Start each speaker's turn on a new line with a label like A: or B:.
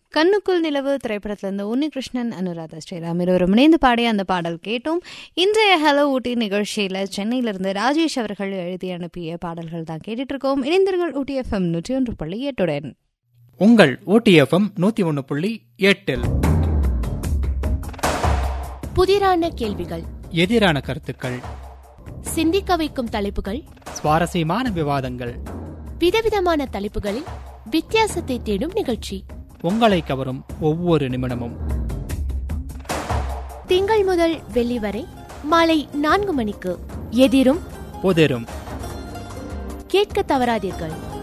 A: கண்ணுக்குள் நிலவு திரைப்படத்திலிருந்து உன்னிகிருஷ்ணன் அனுராதா ஸ்ரீராம் இருவரும் இணைந்து பாடிய அந்த பாடல் கேட்டோம் இன்றைய ஹலோ ஊட்டி நிகழ்ச்சியில சென்னையிலிருந்து ராஜேஷ் அவர்கள் எழுதி அனுப்பிய பாடல்கள் தான் கேட்டுட்டு இருக்கோம் இணைந்திருங்கள் ஊட்டி எஃப்எம் நூற்றி ஒன்று புள்ளி எட்டுடன்
B: உங்கள் ஓடிஎஃப்எம் நூத்தி ஒன்னு புள்ளி எட்டில்
C: புதிரான கேள்விகள்
B: எதிரான கருத்துக்கள்
C: சிந்திக்க வைக்கும் தலைப்புகள்
B: சுவாரஸ்யமான விவாதங்கள்
C: விதவிதமான தலைப்புகளில் வித்தியாசத்தை தேடும் நிகழ்ச்சி
B: உங்களை கவரும் ஒவ்வொரு நிமிடமும்
C: திங்கள் முதல் வெள்ளி வரை மாலை நான்கு மணிக்கு எதிரும்
B: புதிரும்
C: கேட்க தவறாதீர்கள்